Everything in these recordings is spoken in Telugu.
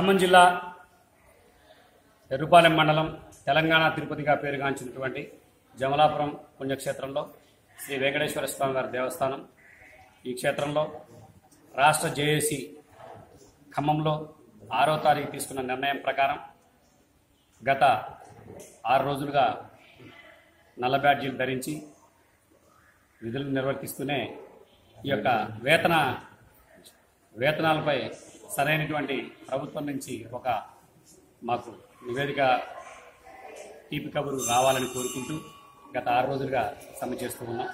ఖమ్మం జిల్లా ఎర్రుపాలెం మండలం తెలంగాణ తిరుపతిగా పేరుగాంచినటువంటి జమలాపురం పుణ్యక్షేత్రంలో శ్రీ వెంకటేశ్వర స్వామి వారి దేవస్థానం ఈ క్షేత్రంలో రాష్ట్ర జేఏసీ ఖమ్మంలో ఆరో తారీఖు తీసుకున్న నిర్ణయం ప్రకారం గత ఆరు రోజులుగా నల్ల బ్యాడ్జీలు ధరించి విధులు నిర్వర్తిస్తూనే ఈ యొక్క వేతన వేతనాలపై సరైనటువంటి ప్రభుత్వం నుంచి ఒక మాకు నివేదిక తీపి కబురు రావాలని కోరుకుంటూ గత ఆరు రోజులుగా సమ్మె చేస్తూ ఉన్నాం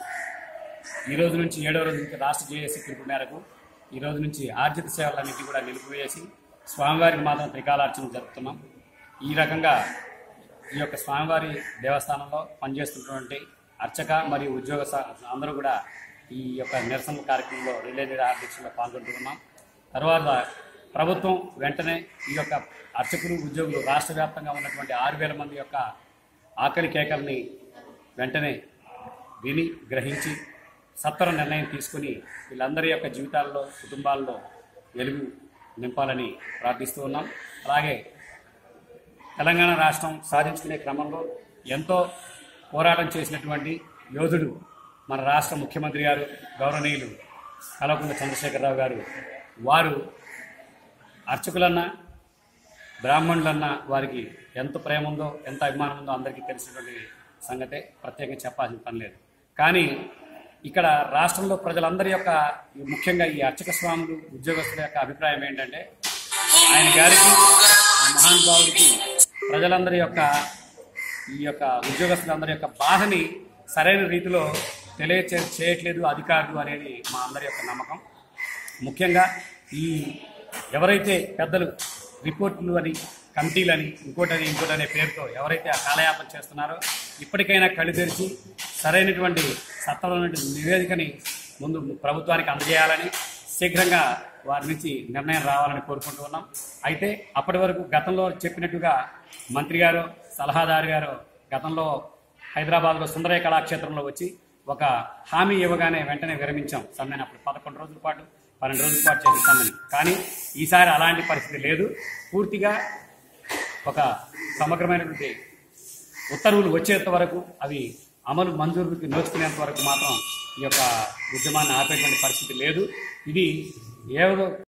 ఈ రోజు నుంచి ఏడవ రోజు నుంచి రాష్ట్ర జేఏసీ పిలుపు మేరకు ఈ రోజు నుంచి ఆర్జిత సేవలన్నింటినీ కూడా నిలిపివేసి స్వామివారికి మాత్రం త్రికాలార్చన జరుపుతున్నాం ఈ రకంగా ఈ యొక్క స్వామివారి దేవస్థానంలో పనిచేస్తున్నటువంటి అర్చక మరియు ఉద్యోగ స- అందరూ కూడా ఈ యొక్క నిరసన కార్యక్రమంలో రిలే నిరాధ్యక్షుల్లో పాల్గొంటున్నాం తర్వాత ప్రభుత్వం వెంటనే ఈ యొక్క అర్చకులు ఉద్యోగులు రాష్ట్ర వ్యాప్తంగా ఉన్నటువంటి ఆరు వేల మంది యొక్క ఆకలి కేకల్ని వెంటనే విని గ్రహించి సత్వర నిర్ణయం తీసుకుని వీళ్ళందరి యొక్క జీవితాల్లో కుటుంబాల్లో వెలుగు నింపాలని ప్రార్థిస్తూ ఉన్నాం అలాగే తెలంగాణ రాష్ట్రం సాధించుకునే క్రమంలో ఎంతో పోరాటం చేసినటువంటి యోధుడు మన రాష్ట్ర ముఖ్యమంత్రి గారు గౌరవనీయులు కల్వకుంట్ల చంద్రశేఖరరావు గారు వారు అర్చకులన్నా బ్రాహ్మణులన్నా వారికి ఎంత ప్రేమ ఉందో ఎంత అభిమానం ఉందో అందరికీ తెలిసినటువంటి సంగతే ప్రత్యేకంగా చెప్పాల్సిన పని లేదు కానీ ఇక్కడ రాష్ట్రంలో ప్రజలందరి యొక్క ముఖ్యంగా ఈ అర్చక స్వాములు ఉద్యోగస్తుల యొక్క అభిప్రాయం ఏంటంటే ఆయన గారికి ఆ మహానుభావుడికి ప్రజలందరి యొక్క ఈ యొక్క ఉద్యోగస్తులందరి యొక్క బాధని సరైన రీతిలో తెలియచే చేయట్లేదు అధికారులు అనేది మా అందరి యొక్క నమ్మకం ముఖ్యంగా ఈ ఎవరైతే పెద్దలు రిపోర్టులు అని కమిటీలని ఇంకోటని ఇంకోటనే పేరుతో ఎవరైతే ఆ కాలయాపన చేస్తున్నారో ఇప్పటికైనా కళ్ళు తెరిచి సరైనటువంటి సత్వరమైన నివేదికని ముందు ప్రభుత్వానికి అందజేయాలని శీఘ్రంగా వారి నుంచి నిర్ణయం రావాలని కోరుకుంటూ ఉన్నాం అయితే అప్పటి వరకు గతంలో చెప్పినట్టుగా మంత్రి గారు సలహాదారు గారు గతంలో హైదరాబాద్లో సుందరయ్య కళాక్షేత్రంలో వచ్చి ఒక హామీ ఇవ్వగానే వెంటనే విరమించాం సమ్మెను అప్పుడు పదకొండు రోజుల పాటు పన్నెండు రోజుల పాటు చేసిన సమ్మెని కానీ ఈసారి అలాంటి పరిస్థితి లేదు పూర్తిగా ఒక సమగ్రమైనటువంటి ఉత్తర్వులు వచ్చేంత వరకు అవి అమలు మంజూరుకి నోచుకునేంత వరకు మాత్రం ఈ యొక్క ఉద్యమాన్ని ఆపేటువంటి పరిస్థితి లేదు ఇది ఏదో